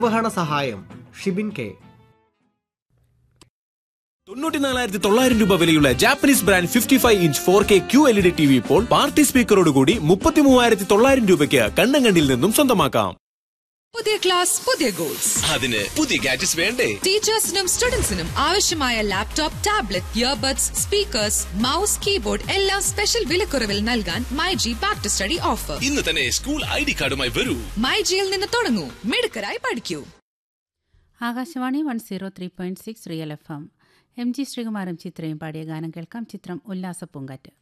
നിർവഹണ സഹായം ഷിബിൻ കെ തൊണ്ണൂറ്റിനാലായിരത്തി തൊള്ളായിരം രൂപ വിലയുള്ള Japanese brand fifty five inch four K Q L E D T V ഇപ്പോൾ പാർട്ടി സ്പീക്കറോടുകൂടി മുപ്പത്തി മൂവായിരത്തി തൊള്ളായിരം രൂപയ്ക്ക് കണ്ണങ്കണ്ടിൽ നിന്നും സ്വന്തമാക്കാം പുതിയ ക്ലാസ് പുതിയ ഗോൾസ് അതിന് പുതിയ ഗാഡ്ജറ്റ്സ് വേണ്ടേ ടീച്ചേഴ്സിനും സ്റ്റുഡൻസിനും ആവശ്യമായ laptop tablet earbuds speakers mouse keyboard എല്ലാം സ്പെഷ്യൽ വിലക്കുറവിൽ നൽകാൻ My G back to study offer ഇന്ന് തന്നെ സ്കൂൾ ഐ ഡി കാർഡുമായി വരൂ മൈ ജിയിൽ നിന്ന് തുടങ്ങൂ മിടുക്കരായി പഠിക്കൂ Akashvani one zero three point six real F M M G ശ്രീകുമാരും ചിത്രയും പാടിയ ഗാനം കേൾക്കാം ചിത്രം ഉല്ലാസ പൂങ്കാറ്റ്